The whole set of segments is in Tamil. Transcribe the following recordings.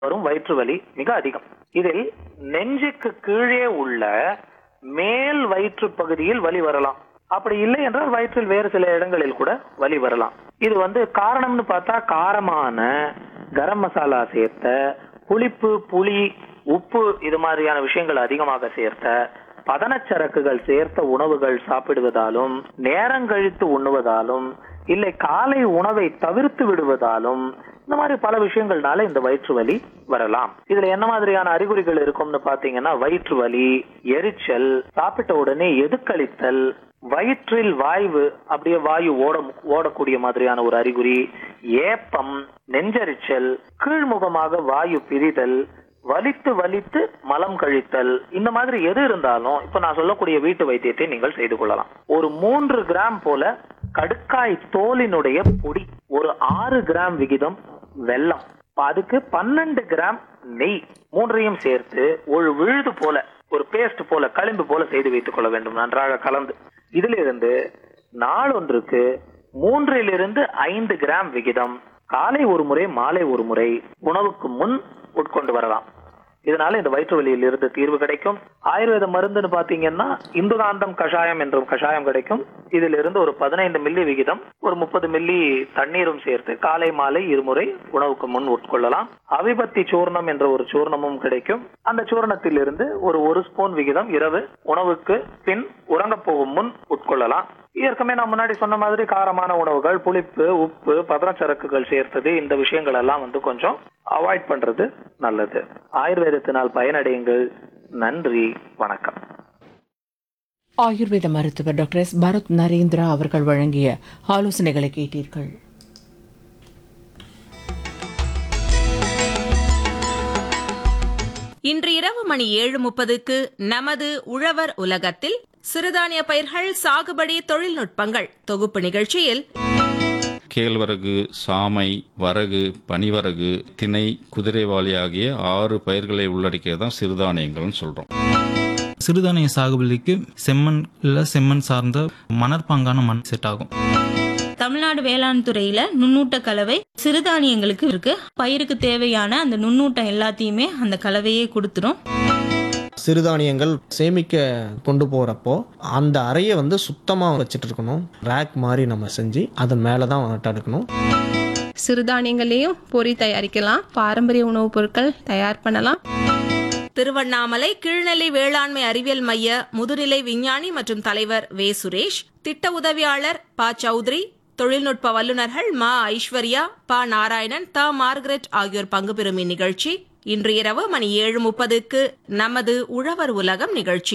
வரும் வயிற்று வலி மிக அதிகம் இதில் நெஞ்சுக்கு கீழே உள்ள மேல் வயிற்று பகுதியில் வலி வரலாம் அப்படி இல்லை என்றால் வயிற்றில் வேறு சில இடங்களில் கூட வலி வரலாம் இது வந்து காரணம்னு பார்த்தா காரமான கரம் மசாலா சேர்த்த புளிப்பு புளி உப்பு இது மாதிரியான விஷயங்கள் அதிகமாக சேர்த்த பதனச்சரக்குகள் சேர்த்த உணவுகள் சாப்பிடுவதாலும் நேரங்கழித்து உண்ணுவதாலும் இல்லை காலை உணவை தவிர்த்து விடுவதாலும் இந்த மாதிரி பல விஷயங்கள்னால இந்த வயிற்று வலி வரலாம் இதுல என்ன மாதிரியான அறிகுறிகள் இருக்கும்னு பாத்தீங்கன்னா வயிற்று வலி எரிச்சல் சாப்பிட்ட உடனே எதுக்களித்தல் வயிற்றில் வாய்வு அப்படியே வாயு ஓட ஓடக்கூடிய மாதிரியான ஒரு அறிகுறி ஏப்பம் நெஞ்சரிச்சல் கீழ்முகமாக வாயு பிரிதல் வலித்து வலித்து மலம் கழித்தல் இந்த மாதிரி எது இருந்தாலும் இப்ப நான் சொல்லக்கூடிய வீட்டு வைத்தியத்தை நீங்கள் செய்து கொள்ளலாம் ஒரு மூன்று கிராம் போல கடுக்காய் தோலினுடைய பொடி ஒரு ஆறு கிராம் விகிதம் வெல்லம் அதுக்கு பன்னெண்டு கிராம் நெய் மூன்றையும் சேர்த்து ஒரு விழுது போல ஒரு பேஸ்ட் போல களிம்பு போல செய்து வைத்துக் கொள்ள வேண்டும் நன்றாக கலந்து இதிலிருந்து நாளொன்றுக்கு மூன்றிலிருந்து ஐந்து கிராம் விகிதம் காலை ஒரு முறை மாலை ஒரு முறை உணவுக்கு முன் உட்கொண்டு வரலாம் இதனால இந்த வயிற்று வலியில் இருந்து தீர்வு கிடைக்கும் ஆயுர்வேத மருந்துன்னு பாத்தீங்கன்னா இந்துகாந்தம் கஷாயம் என்றும் கஷாயம் கிடைக்கும் இதில் இருந்து ஒரு பதினைந்து மில்லி விகிதம் ஒரு முப்பது மில்லி தண்ணீரும் சேர்த்து காலை மாலை இருமுறை உணவுக்கு முன் உட்கொள்ளலாம் அவிபத்தி சூர்ணம் என்ற ஒரு சூர்ணமும் கிடைக்கும் அந்த சூர்ணத்தில் இருந்து ஒரு ஒரு ஸ்பூன் விகிதம் இரவு உணவுக்கு பின் உறங்கப் போகும் முன் உட்கொள்ளலாம் ஏற்கனவே நான் முன்னாடி சொன்ன மாதிரி காரமான உணவுகள் புளிப்பு உப்பு பதனச்சரக்குகள் சேர்த்தது இந்த விஷயங்கள் எல்லாம் வந்து கொஞ்சம் அவாய்ட் பண்றது நல்லது ஆயுர்வேதத்தினால் பயனடையுங்கள் நன்றி வணக்கம் ஆயுர்வேத மருத்துவர் டாக்டர் எஸ் பரத் நரேந்திரா அவர்கள் வழங்கிய ஆலோசனைகளை கேட்டீர்கள் இன்று இரவு மணி ஏழு முப்பதுக்கு நமது உழவர் உலகத்தில் சிறுதானிய பயிர்கள் சாகுபடி தொழில்நுட்பங்கள் தொகுப்பு நிகழ்ச்சியில் கேழ்வரகு சாமை வரகு பனிவரகு திணை குதிரைவாளி ஆகிய ஆறு பயிர்களை உள்ளடக்கியது தான் சிறுதானியங்கள்னு சொல்றோம் சிறுதானிய சாகுபடிக்கு செம்மண் இல்லை செம்மண் சார்ந்த மணற்பாங்கான மண் செட் ஆகும் தமிழ்நாடு வேளாண் துறையில நுண்ணூட்ட கலவை சிறுதானியங்களுக்கு இருக்கு பயிருக்கு தேவையான அந்த நுண்ணூட்டம் எல்லாத்தையுமே அந்த கலவையே கொடுத்துரும் சிறுதானியங்கள் சேமிக்க கொண்டு போகிறப்போ அந்த அறையை வந்து சுத்தமாக வச்சுட்டு இருக்கணும் ரேக் மாதிரி நம்ம செஞ்சு அதன் மேலே தான் தடுக்கணும் சிறுதானியங்களையும் பொரி தயாரிக்கலாம் பாரம்பரிய உணவுப் பொருட்கள் தயார் பண்ணலாம் திருவண்ணாமலை கீழ்நெல்லி வேளாண்மை அறிவியல் மைய முதுநிலை விஞ்ஞானி மற்றும் தலைவர் வே சுரேஷ் திட்ட உதவியாளர் ப சௌத்ரி தொழில்நுட்ப வல்லுநர்கள் மா ஐஸ்வர்யா ப நாராயணன் த மார்கரெட் ஆகியோர் பங்கு பெறும் இந்நிகழ்ச்சி இன்று இரவு மணி ஏழு முப்பதுக்கு நமது உழவர் உலகம் நிகழ்ச்சி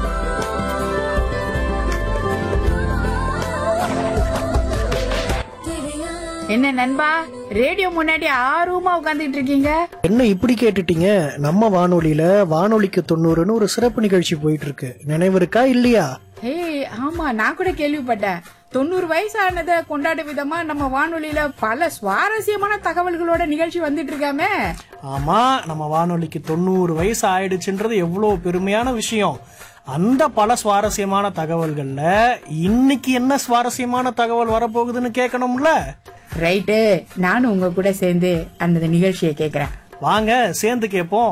என்ன நண்பா ரேடியோ முன்னாடி ஆர்வமா உட்கார்ந்துட்டு இருக்கீங்க என்ன இப்படி கேட்டுட்டீங்க நம்ம வானொலியில வானொலிக்கு தொண்ணூறுன்னு ஒரு சிறப்பு நிகழ்ச்சி போயிட்டு இருக்கு நினைவு இருக்கா இல்லையா ஏய் ஆமா நான் கூட கேள்விப்பட்டேன் தொண்ணூறு வயசு ஆனதை கொண்டாடும் விதமா நம்ம வானொலியில பல சுவாரஸ்யமான தகவல்களோட நிகழ்ச்சி வந்துட்டு இருக்காமே ஆமா நம்ம வானொலிக்கு தொண்ணூறு வயசு ஆயிடுச்சுன்றது எவ்வளவு பெருமையான விஷயம் அந்த பல சுவாரஸ்யமான தகவல்கள்ல இன்னைக்கு என்ன சுவாரஸ்யமான தகவல் வரப்போகுதுன்னு கேட்கணும்ல ரைட்டு நானும் உங்க கூட சேர்ந்து அந்த நிகழ்ச்சியை கேக்குறேன் வாங்க சேர்ந்து கேட்போம்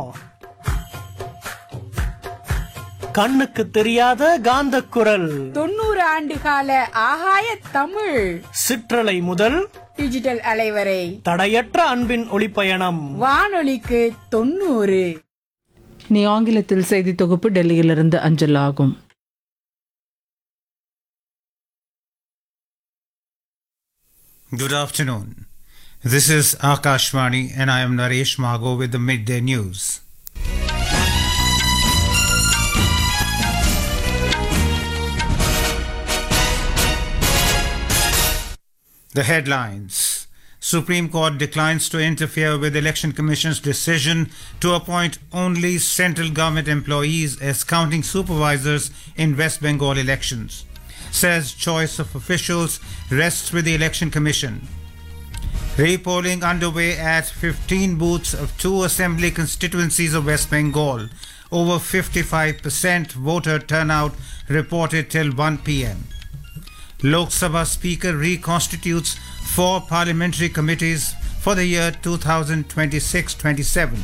கண்ணுக்கு தெரியாத காந்த குரல் தொண்ணூறு ஆண்டு கால ஆகாய தமிழ் சிற்றலை முதல் டிஜிட்டல் அலைவரை தடையற்ற அன்பின் ஒளிப்பயணம் வானொலிக்கு தொண்ணூறு நீ ஆங்கிலத்தில் செய்தி தொகுப்பு டெல்லியிலிருந்து அஞ்சல் ஆகும் Good afternoon. This is Akashvani and I am Naresh Mago with the midday news. The headlines Supreme Court declines to interfere with Election Commission's decision to appoint only central government employees as counting supervisors in West Bengal elections. Says choice of officials rests with the Election Commission. Repolling underway at 15 booths of two assembly constituencies of West Bengal. Over 55% voter turnout reported till 1 pm. Lok Sabha Speaker reconstitutes four parliamentary committees for the year 2026 27.